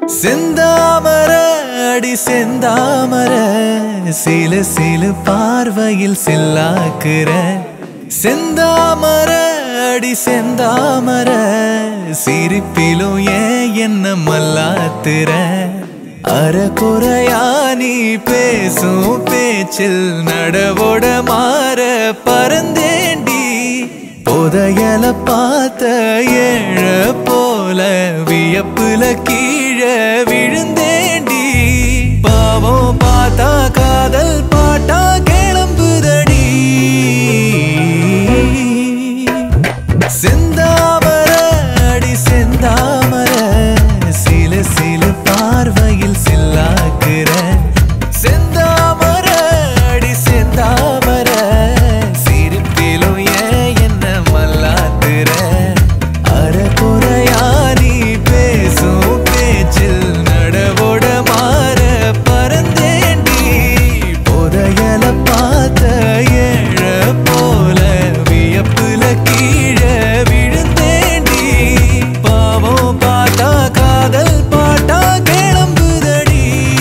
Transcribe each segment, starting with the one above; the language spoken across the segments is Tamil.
செந்தாமர அடி செந்தாமர சிலு சிலு பார்வையில் சில்லாக்குற செந்தாமர அடி செந்தாமர சிரிப்பிலும் ஏன் என்ன மல்லாத்துற அறக்குறையா நீ பேசும் பேச்சில் நடவோட மாற பறந்தேண்டி புதையல பார்த்த ஏழ போல வியப்புல கீழே விழுந்தேண்டி பாவம் பார்த்தா காதல் பாட்டா கிளம்புதடி செந்தாமர அடி செந்தாமர சில சில பார்வையில் சில்லாக்குற செந்தாமர அடி செந்தாமர சிரிப்பிலும் ஏன் என்ன மல்லாத்துற அறக்குறையா நீ பேசும் பேச்சில் நடவோட மாற பறந்தேண்டி புதையல பார்த்த ஏழ போல வியப்புல கீழே விழுந்தேண்டி பாவம் பார்த்தா காதல் பாட்டா கிளம்புதடி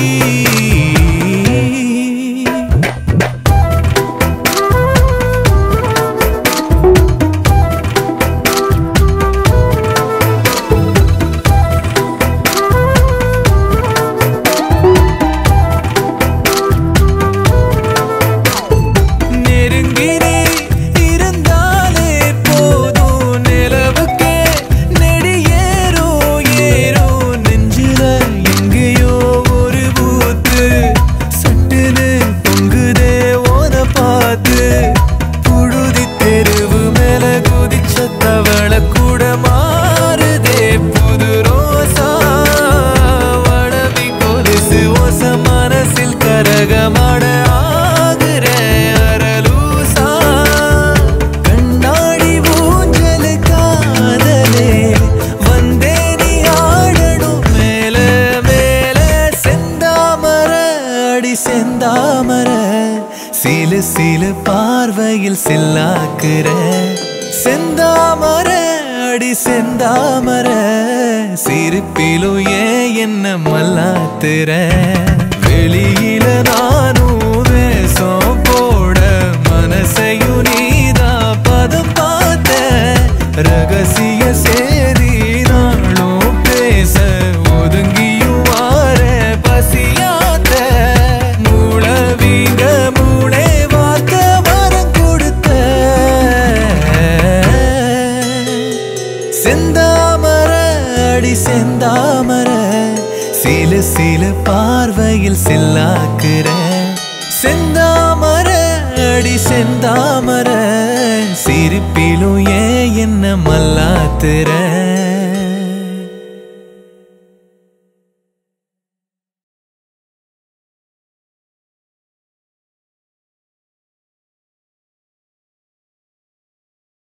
நெருங்கி நீ இருந்தாலே போதும் நிலவுக்கே நெடியேறோ ஏறோ நெஞ்சில எங்கேயோ ஒரு பூத்து சட்டுன்னு பொங்குதே ஓன பார்த்து புழுதி தெருவு மேல குதிச்ச தவள கூட மாறுதே புது ரோசா வளவி கொலுசு ஓச மனசில் கரகமாட ஆகுற அரலூசா கண்ணாடி ஊஞ்சல் காதலே வந்தே நீ ஆடணும் மேல மேல செந்தாமர அடி செந்தாமர சிலு சிலு பார்வையில் சில்லாக்குற செந்தாமர அடி செந்தாமர சிரிப்பிலும் ஏன் என்ன மல்லாத்துற வெளியில நானும் வேஷம் போட மனசையும் நீதான் பதம் பார்த்த ரகசிய சேதி நாளும் பேச ஒதுங்கியும் வார பசியாத்த மூளவீங்க மூளை வார்த்த வரம் கொடுத்த செந்தாமர அடி செந்தாமர சிலு சிலு பார்வையில் சில்லாக்குற செந்தாமர அடி செந்தாமர சிரிப்பிலும் ஏன் என்ன மல்லாத்துற